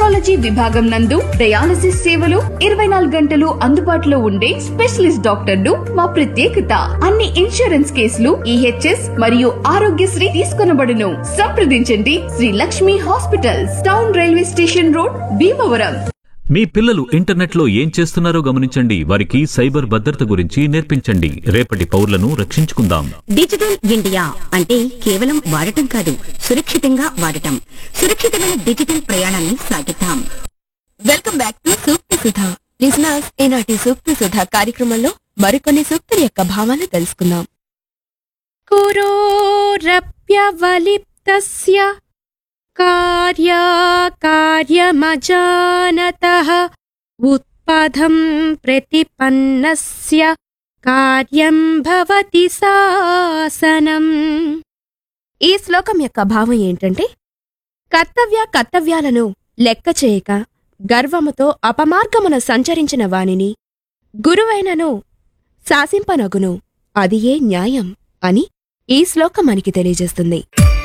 nephrology విభాగం నందు dialysis సేవలు ఇరవై నాలుగు గంటలు అందుబాటులో ఉండే స్పెషలిస్ట్ డాక్టర్లు మా ప్రత్యేకత అన్ని ఇన్సూరెన్స్ కేసులు ఈహెచ్ఎస్ మరియు ఆరోగ్యశ్రీ తీసుకొనబడును సంప్రదించండి Shri Lakshmi hospitals town railway station road Bhimavaram మీ పిల్లలు ఇంటర్నెట్లో ఏం చేస్తున్నారో గమనించండి వారికి సైబర్ భద్రత గురించి నేర్పించండి రేపటి పౌరులను రక్షించుకుందాం డిజిటల్ ఇండియా అంటే కేవలం వాడటం కాదు సురక్షితంగా వాడటం సురక్షితమైన డిజిటల్ ప్రయాణాన్ని సాగిద్దాం వెల్కమ్ బ్యాక్ టు సూక్తి సుధా లిజనర్స్ ఈనాటి సూక్తి సుధా కార్యక్రమంలో మరికొన్ని సూక్తుల యొక్క భావాలు తెలుసుకుందాం कुरोरप्यवलिप्तस्य कार्याकार्यमजानतः उत्पथम् प्रतिपन्नस्य కార్యం భవతి శాసనం ఈ శ్లోకం యొక్క భావం ఏంటంటే కర్తవ్య కర్తవ్యాలను లెక్క చేయక గర్వముతో అపమార్గమున సంచరించిన వానిని గురువైనను శాసింపనగును అది ఏ న్యాయం అని ఈ శ్లోకం మనకి తెలియజేస్తుంది